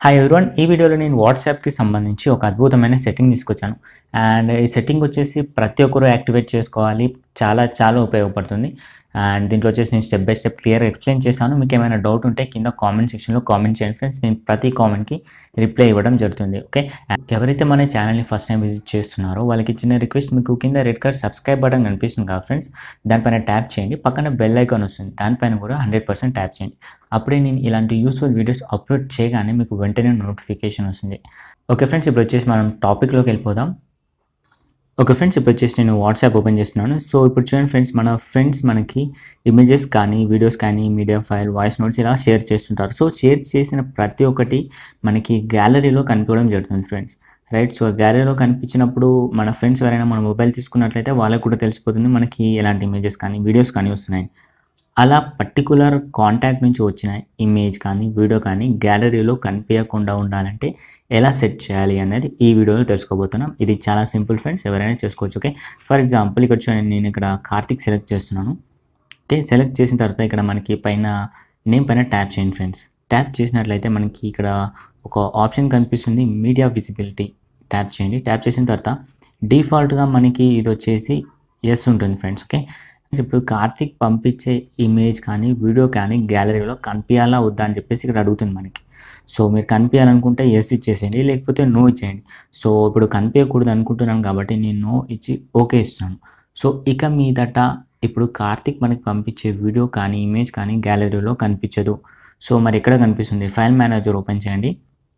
hi everyone ఈ వీడియోలో నేను వాట్సాప్కి సంబంధించి ఒక అద్భుతమైన సెట్టింగ్ తీసుకొచ్చాను అండ్ ఈ సెట్టింగ్ వచ్చేసి ప్రతి ఒక్కరూ యాక్టివేట్ చేసుకోవాలి చాలా చాలా ఉపయోగపడుతుంది అండ్ దీంట్లో వచ్చేసి నేను step by step clear explain చేశాను మీకు ఏమైనా డౌట్ ఉంటే కింద కామెంట్ సెక్షన్లో కామెంట్ చేయండి ఫ్రెండ్స్ నేను ప్రతి కామెంట్కి రిప్లై ఇవ్వడం జరుగుతుంది ఓకే ఎవరైతే మన ఛానల్ని ఫస్ట్ టైం విజిట్ చేస్తున్నారో వాళ్ళకి చిన్న రిక్వెస్ట్ మీకు కింద రెడ్ కలర్ సబ్స్క్రైబ్ బటన్ కనిపిస్తుంది కదా ఫ్రెండ్స్ దానిపైన ట్యాప్ చేయండి పక్కన బెల్ ఐకాన్ వస్తుంది దానిపైన కూడా హండ్రెడ్ పర్సెంట్ ట్యాప్ చేయండి అప్పుడే నేను ఇలాంటి యూస్ఫుల్ వీడియోస్ అప్లోడ్ చేయగానే మీకు వెంటనే నోటిఫికేషన్ వస్తుంది ఓకే ఫ్రెండ్స్ ఇప్పుడు వచ్చేసి మనం టాపిక్లోకి వెళ్ళిపోదాం ఓకే ఫ్రెండ్స్ ఇప్పుడు వచ్చేసి నేను వాట్సాప్ ఓపెన్ చేస్తున్నాను సో ఇప్పుడు చూడండి ఫ్రెండ్స్ మన ఫ్రెండ్స్ మనకి ఇమేజెస్ కానీ వీడియోస్ కానీ మీడియా ఫైల్ వాయిస్ నోట్స్ ఇలా షేర్ చేస్తుంటారు సో షేర్ చేసిన ప్రతి ఒక్కటి మనకి గ్యాలరీలో కనిపించడం జరుగుతుంది ఫ్రెండ్స్ రైట్ సో గ్యాలరీలో కనిపించినప్పుడు మన ఫ్రెండ్స్ ఎవరైనా మన మొబైల్ తీసుకున్నట్లయితే వాళ్ళకు కూడా తెలిసిపోతుంది మనకి ఎలాంటి ఇమేజెస్ కానీ వీడియోస్ కానీ వస్తున్నాయి అలా పర్టికులర్ కాంటాక్ట్ నుంచి వచ్చిన ఇమేజ్ కానీ వీడియో కానీ గ్యాలరీలో కనిపించకుండా ఉండాలంటే ఎలా సెట్ చేయాలి అనేది ఈ వీడియోలో తెలుసుకోబోతున్నాం ఇది చాలా సింపుల్ ఫ్రెండ్స్ ఎవరైనా చేసుకోవచ్చు ఓకే ఫర్ ఎగ్జాంపుల్ ఇక్కడ చూడండి నేను ఇక్కడ కార్తిక్ సెలెక్ట్ చేస్తున్నాను ఓకే సెలెక్ట్ చేసిన తర్వాత ఇక్కడ మనకి పైన నేమ్ పైన ట్యాప్ చేయండి ఫ్రెండ్స్ ట్యాప్ చేసినట్లయితే మనకి ఇక్కడ ఒక ఆప్షన్ కనిపిస్తుంది మీడియా విజిబిలిటీ ట్యాప్ చేయండి ట్యాప్ చేసిన తర్వాత డిఫాల్ట్గా మనకి ఇది వచ్చేసి ఎస్ ఉంటుంది ఫ్రెండ్స్ ఓకే ఇప్పుడు కార్తిక్ పంపించే ఇమేజ్ కానీ వీడియో కానీ గ్యాలరీలో కనిపించాలా వద్దా అని చెప్పేసి ఇక్కడ అడుగుతుంది మనకి సో మీరు కనిపించాలనుకుంటే ఎస్ ఇచ్చేసేయండి లేకపోతే నో ఇచ్చేయండి సో ఇప్పుడు కనిపించకూడదు అనుకుంటున్నాను కాబట్టి నేను నో ఇచ్చి ఓకే ఇస్తున్నాను సో ఇక మీదట ఇప్పుడు కార్తిక్ మనకి పంపించే వీడియో కానీ ఇమేజ్ కానీ గ్యాలరీలో కనిపించదు సో మరి ఎక్కడ కనిపిస్తుంది ఫైల్ మేనేజర్ ఓపెన్ చేయండి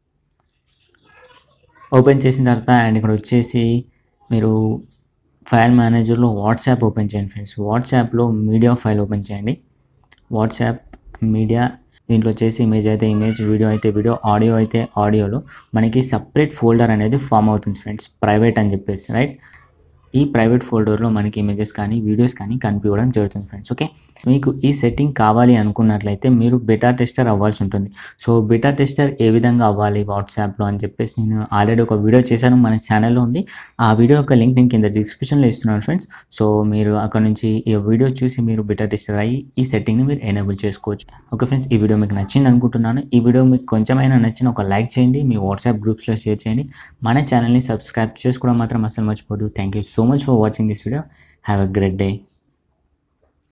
ఓపెన్ చేసిన తర్వాత అండ్ ఇక్కడ వచ్చేసి మీరు ఫైల్ మేనేజర్లో వాట్సాప్ ఓపెన్ చేయండి ఫ్రెండ్స్ వాట్సాప్లో మీడియా ఫైల్ ఓపెన్ చేయండి వాట్సాప్ మీడియా దీంట్లో వచ్చేసి ఇమేజ్ అయితే ఇమేజ్ వీడియో అయితే వీడియో ఆడియో అయితే ఆడియోలో మనకి సపరేట్ ఫోల్డర్ అనేది ఫామ్ అవుతుంది ఫ్రెండ్స్ ప్రైవేట్ అని చెప్పేసి రైట్ ఈ ప్రైవేట్ ఫోల్డర్లో మనకి ఇమేజెస్ కానీ వీడియోస్ కానీ కనిపించడం జరుగుతుంది ఫ్రెండ్స్ ఓకే మీకు ఈ సెట్టింగ్ కావాలి అనుకున్నట్లయితే మీరు బెటా టెస్టర్ అవ్వాల్సి ఉంటుంది సో బెటా టెస్టర్ ఏ విధంగా అవ్వాలి వాట్సాప్లో అని చెప్పేసి నేను ఆల్రెడీ ఒక వీడియో చేశాను మన ఛానల్లో ఉంది ఆ వీడియో యొక్క లింక్ నేను కింద డిస్క్రిప్షన్లో ఇస్తున్నాను ఫ్రెండ్స్ సో మీరు అక్కడ నుంచి ఈ వీడియో చూసి మీరు బెటా టెస్టర్ అయ్యి ఈ సెట్టింగ్ని మీరు ఎనేబుల్ చేసుకోవచ్చు ఓకే ఫ్రెండ్స్ ఈ వీడియో మీకు నచ్చింది అనుకుంటున్నాను ఈ వీడియో మీకు కొంచెమైనా నచ్చిన ఒక లైక్ చేయండి మీ వాట్సాప్ గ్రూప్స్లో షేర్ చేయండి మన ఛానల్ని సబ్స్క్రైబ్ చేసుకోవడం మాత్రం అసలు మర్చిపోదు thank you so much for watching this video have a great day